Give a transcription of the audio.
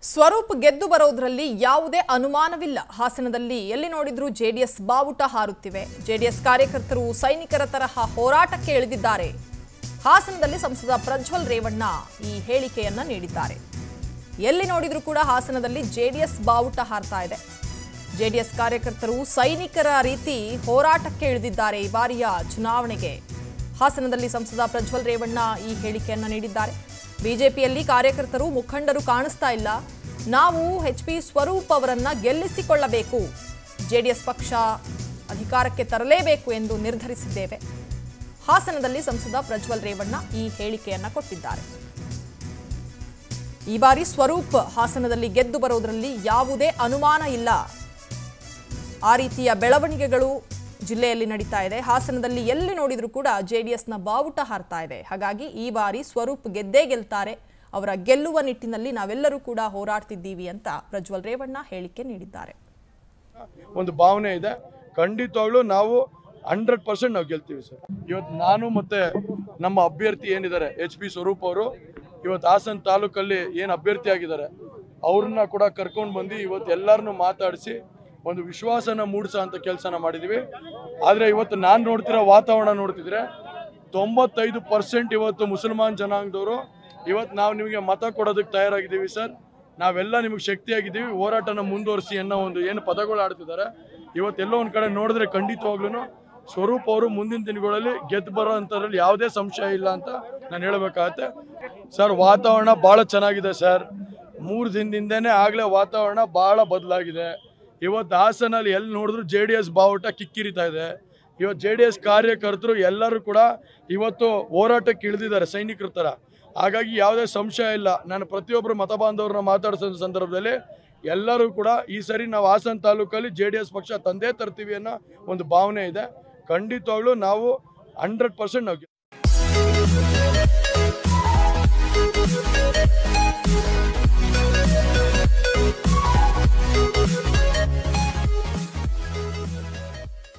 ಸ್ವರೂಪ್ ಗೆದ್ದು ಬರೋದ್ರಲ್ಲಿ ಯಾವುದೇ ಅನುಮಾನವಿಲ್ಲ ಹಾಸನದಲ್ಲಿ ಎಲ್ಲಿ ನೋಡಿದ್ರೂ ಜೆಡಿಎಸ್ ಬಾವುಟ ಹಾರುತ್ತಿವೆ ಜೆಡಿಎಸ್ ಕಾರ್ಯಕರ್ತರು ಸೈನಿಕರ ತರಹ ಹೋರಾಟಕ್ಕೆ ಇಳಿದಿದ್ದಾರೆ ಹಾಸನದಲ್ಲಿ ಸಂಸದ ಪ್ರಜ್ವಲ್ ರೇವಣ್ಣ ಈ ಹೇಳಿಕೆಯನ್ನ ನೀಡಿದ್ದಾರೆ ಎಲ್ಲಿ ನೋಡಿದ್ರೂ ಕೂಡ ಹಾಸನದಲ್ಲಿ ಜೆಡಿಎಸ್ ಬಾವುಟ ಹಾರ್ತಾ ಇದೆ ಜೆಡಿಎಸ್ ಕಾರ್ಯಕರ್ತರು ಸೈನಿಕರ ರೀತಿ ಹೋರಾಟಕ್ಕೆ ಇಳಿದಿದ್ದಾರೆ ಈ ಬಾರಿಯ ಚುನಾವಣೆಗೆ ಹಾಸನದಲ್ಲಿ ಸಂಸದ ಪ್ರಜ್ವಲ್ ರೇವಣ್ಣ ಈ ಹೇಳಿಕೆಯನ್ನ ನೀಡಿದ್ದಾರೆ ಬಿಜೆಪಿಯಲ್ಲಿ ಕಾರ್ಯಕರ್ತರು ಮುಖಂಡರು ಕಾಣಿಸ್ತಾ ಇಲ್ಲ ನಾವು ಎಚ್ ಪಿ ಸ್ವರೂಪ್ ಅವರನ್ನ ಗೆಲ್ಲಿಸಿಕೊಳ್ಳಬೇಕು ಜೆಡಿಎಸ್ ಪಕ್ಷ ಅಧಿಕಾರಕ್ಕೆ ತರಲೇಬೇಕು ಎಂದು ನಿರ್ಧರಿಸಿದ್ದೇವೆ ಹಾಸನದಲ್ಲಿ ಸಂಸದ ಪ್ರಜ್ವಲ್ ರೇವಣ್ಣ ಈ ಹೇಳಿಕೆಯನ್ನ ಕೊಟ್ಟಿದ್ದಾರೆ ಈ ಬಾರಿ ಸ್ವರೂಪ್ ಹಾಸನದಲ್ಲಿ ಗೆದ್ದು ಬರೋದ್ರಲ್ಲಿ ಯಾವುದೇ ಅನುಮಾನ ಇಲ್ಲ ಆ ರೀತಿಯ ಬೆಳವಣಿಗೆಗಳು ಜಿಲ್ಲೆಯಲ್ಲಿ ನಡೀತಾ ಇದೆ ಹಾಸನದಲ್ಲಿ ಎಲ್ಲಿ ನೋಡಿದ್ರೂ ಕೂಡ ಜೆಡಿಎಸ್ನ ಬಾವುಟ ಹಾರ್ತಾ ಇದೆ ಹಾಗಾಗಿ ಈ ಬಾರಿ ಸ್ವರೂಪ್ ಗೆದ್ದೇ ಗೆಲ್ತಾರೆ ಅವರ ಗೆಲ್ಲುವ ನಿಟ್ಟಿನಲ್ಲಿ ನಾವೆಲ್ಲರೂ ಕೂಡ ಹೋರಾಡ್ತಿದ್ದೀವಿ ಅಂತ ಪ್ರಜ್ವಲ್ ರೇವಣ್ಣ ಹೇಳಿಕೆ ನೀಡಿದ್ದಾರೆ ಒಂದು ಭಾವನೆ ಇದೆ ಖಂಡಿತವಾಗ್ಲೂ ನಾವು ಹಂಡ್ರೆಡ್ ಪರ್ಸೆಂಟ್ ನಾವು ಗೆಲ್ತೀವಿ ಸರ್ ಇವತ್ತು ನಾನು ಮತ್ತೆ ನಮ್ಮ ಅಭ್ಯರ್ಥಿ ಏನಿದ್ದಾರೆ ಎಚ್ ಪಿ ಸ್ವರೂಪ್ ಅವರು ಇವತ್ತು ಹಾಸನ ತಾಲೂಕಲ್ಲಿ ಏನು ಅಭ್ಯರ್ಥಿ ಆಗಿದ್ದಾರೆ ಅವ್ರನ್ನ ಕೂಡ ಕರ್ಕೊಂಡು ಬಂದು ಇವತ್ತು ಎಲ್ಲರನ್ನೂ ಮಾತಾಡಿಸಿ ಒಂದು ವಿಶ್ವಾಸನ ಮೂಡಿಸೋ ಅಂತ ಕೆಲಸನ ಮಾಡಿದ್ದೀವಿ ಆದರೆ ಇವತ್ತು ನಾನು ನೋಡ್ತಿರೋ ವಾತಾವರಣ ನೋಡ್ತಿದ್ರೆ ತೊಂಬತ್ತೈದು ಪರ್ಸೆಂಟ್ ಇವತ್ತು ಮುಸಲ್ಮಾನ್ ಜನಾಂಗದವರು ಇವತ್ತು ನಾವು ನಿಮಗೆ ಮತ ಕೊಡೋದಕ್ಕೆ ತಯಾರಾಗಿದ್ದೀವಿ ಸರ್ ನಾವೆಲ್ಲ ನಿಮಗೆ ಶಕ್ತಿಯಾಗಿದ್ದೀವಿ ಹೋರಾಟನ ಮುಂದುವರಿಸಿ ಅನ್ನೋ ಒಂದು ಏನು ಪದಗಳು ಆಡ್ತಿದ್ದಾರೆ ಇವತ್ತೆಲ್ಲೋ ಒಂದು ಕಡೆ ನೋಡಿದ್ರೆ ಖಂಡಿತವಾಗ್ಲೂ ಸ್ವರೂಪ್ ಅವರು ಮುಂದಿನ ದಿನಗಳಲ್ಲಿ ಗೆದ್ದು ಬರೋ ಅಂಥದ್ರಲ್ಲಿ ಯಾವುದೇ ಸಂಶಯ ಇಲ್ಲ ಅಂತ ನಾನು ಹೇಳಬೇಕಾಗತ್ತೆ ಸರ್ ವಾತಾವರಣ ಭಾಳ ಚೆನ್ನಾಗಿದೆ ಸರ್ ಮೂರು ದಿನದಿಂದನೇ ಆಗಲೇ ವಾತಾವರಣ ಭಾಳ ಬದಲಾಗಿದೆ ಇವತ್ತು ಹಾಸನಲ್ಲಿ ಎಲ್ಲಿ ನೋಡಿದ್ರು ಜೆ ಡಿ ಎಸ್ ಬಾವುಟ ಕಿಕ್ಕಿರಿತಾ ಇದೆ ಇವತ್ತು ಜೆ ಡಿ ಎಸ್ ಕಾರ್ಯಕರ್ತರು ಎಲ್ಲರೂ ಕೂಡ ಇವತ್ತು ಹೋರಾಟಕ್ಕೆ ಇಳಿದಿದ್ದಾರೆ ಸೈನಿಕರ ಥರ ಹಾಗಾಗಿ ಯಾವುದೇ ಸಂಶಯ ಇಲ್ಲ ನಾನು ಪ್ರತಿಯೊಬ್ಬರು ಮತ ಬಾಂಧವ್ರನ್ನ ಮಾತಾಡಿಸೋ ಸಂದರ್ಭದಲ್ಲಿ ಎಲ್ಲರೂ ಕೂಡ ಈ ಸರಿ ನಾವು ಹಾಸನ ತಾಲೂಕಲ್ಲಿ ಜೆ ಡಿ ಎಸ್ ಪಕ್ಷ ತಂದೆ ತರ್ತೀವಿ ಅನ್ನೋ ಒಂದು ಭಾವನೆ ಇದೆ ಖಂಡಿತವಾಗ್ಲೂ ನಾವು ಹಂಡ್ರೆಡ್ ಪರ್ಸೆಂಟ್ ನಾವು ಗೆಲ್-